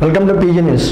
Welcome to PG news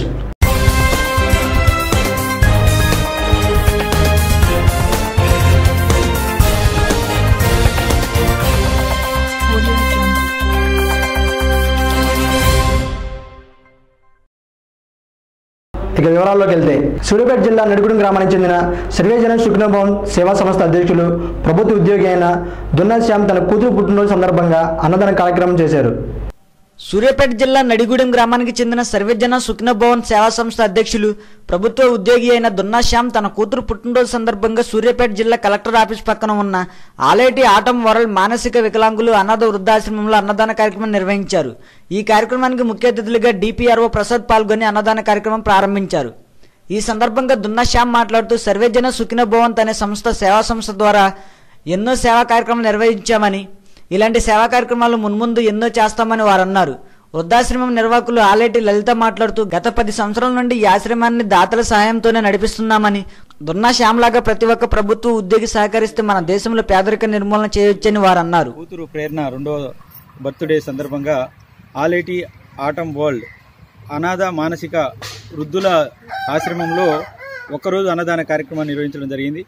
ఇక వివరాల్లోకి వెళ్తే సూర్యాపేట జిల్లా నడుగుడు గ్రామానికి చెందిన సర్వేజన సుఖ్నభవన్ సేవా సంస్థ అధ్యక్షులు ప్రభుత్వ ఉద్యోగి అయిన దున్నా శ్యామ్ తన కూతురు పుట్టినరోజు సందర్భంగా అన్నదాన కార్యక్రమం చేశారు సూర్యాపేట జిల్లా నడిగూడెం గ్రామానికి చెందిన సర్వజన సుఖ్నభవన్ సేవా సంస్థ అధ్యక్షులు ప్రభుత్వ ఉద్యోగి అయిన దున్నా శ్యామ్ తన కూతురు పుట్టినరోజు సందర్భంగా సూర్యాపేట జిల్లా కలెక్టర్ ఆఫీస్ పక్కన ఉన్న ఆలేటి ఆటం వరల్డ్ మానసిక వికలాంగులు అనాథ వృద్ధాశ్రమంలో అన్నదాన కార్యక్రమం నిర్వహించారు ఈ కార్యక్రమానికి ముఖ్య అతిథులుగా డిపిఆర్ఓ ప్రసాద్ పాల్గొని అన్నదాన కార్యక్రమం ప్రారంభించారు ఈ సందర్భంగా దున్నా శ్యామ్ మాట్లాడుతూ సర్వేజన సుఖిన భవంత్ అనే సంస్థ సేవా సంస్థ ద్వారా ఎన్నో సేవా కార్యక్రమాలు నిర్వహించామని ఇలాంటి సేవా కార్యక్రమాలు మున్ముందు ఎన్నో చేస్తామని వారు అన్నారు వృద్ధాశ్రమం నిర్వాహకులు ఆలేటి లలిత మాట్లాడుతూ గత పది సంవత్సరాల నుండి ఈ ఆశ్రమాన్ని దాతల సహాయంతోనే నడిపిస్తున్నామని దున్నా శ్యామ్లాగా ప్రతి ఒక్క ప్రభుత్వ ఉద్యోగి సహకరిస్తే మన దేశంలో పేదరిక నిర్మూలన చేయొచ్చని వారు అన్నారు కూతురు ప్రేరణ రెండో బర్త్డే సందర్భంగా ఆలేటి ఆటం వరల్డ్ అనాథ మానసిక వృద్ధుల ఆశ్రమంలో ఒక్కరోజు అన్నదాన కార్యక్రమాన్ని నిర్వహించడం జరిగింది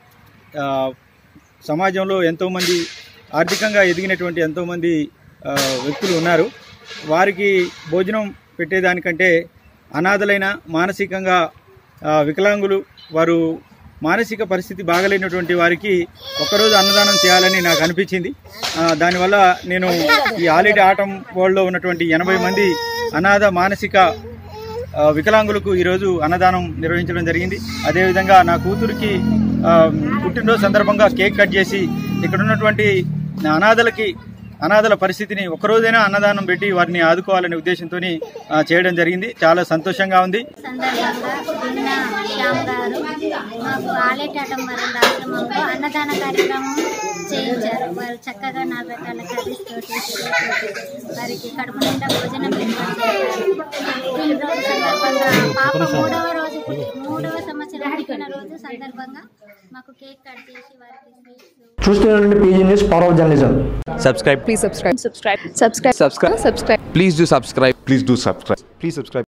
ఆ, సమాజంలో ఎంతోమంది ఆర్థికంగా ఎదిగినటువంటి ఎంతోమంది ఆ, వ్యక్తులు ఉన్నారు వారికి భోజనం పెట్టేదానికంటే అనాథలైన మానసికంగా ఆ, వికలాంగులు వారు మానసిక పరిస్థితి బాగలేనటువంటి వారికి ఒక్కరోజు అన్నదానం చేయాలని నాకు అనిపించింది ఆ, దానివల్ల నేను ఈ ఆలిడ్ ఆటం వరల్డ్లో ఉన్నటువంటి ఎనభై మంది అనాథ మానసిక ఆ, వికలాంగులకు ఈరోజు అన్నదానం నిర్వహించడం జరిగింది అదేవిధంగా నా కూతురికి ఆ, పుట్టినరోజు సందర్భంగా కేక్ కట్ చేసి ఇక్కడ ఉన్నటువంటి అనాథలకి అనాథల పరిస్థితిని ఒకరోజైనా అన్నదానం పెట్టి వారిని ఆదుకోవాలనే ఉద్దేశంతో చేయడం జరిగింది చాలా సంతోషంగా ఉంది సందర్భంగా నిన్న శ్యామ్ గారు మాకు ఆలేటాటం వరల్డ్ ఆశ్రమంలో అన్నదాన కార్యక్రమం చేయించారు వారు చక్కగా నాలుగు రకాల కర్రీస్ తోటి వారికి కడుపు నిండా భోజనం ఏర్పాటు చేశారు పుట్టినరోజు సందర్భంగా పాప మూడవ రోజు పుట్టి- మూడవ సంవత్సరం పుట్టిన రోజు సందర్భంగా మాకు కేక్ కట్ చేసి వారికి స్వీట్స్ చూస్తున్న PG news power of journalism subscribe Please subscribe. Subscribe. Subscribe. Subscribe. Subscribe. please do subscribe Please do subscribe. Please subscribe.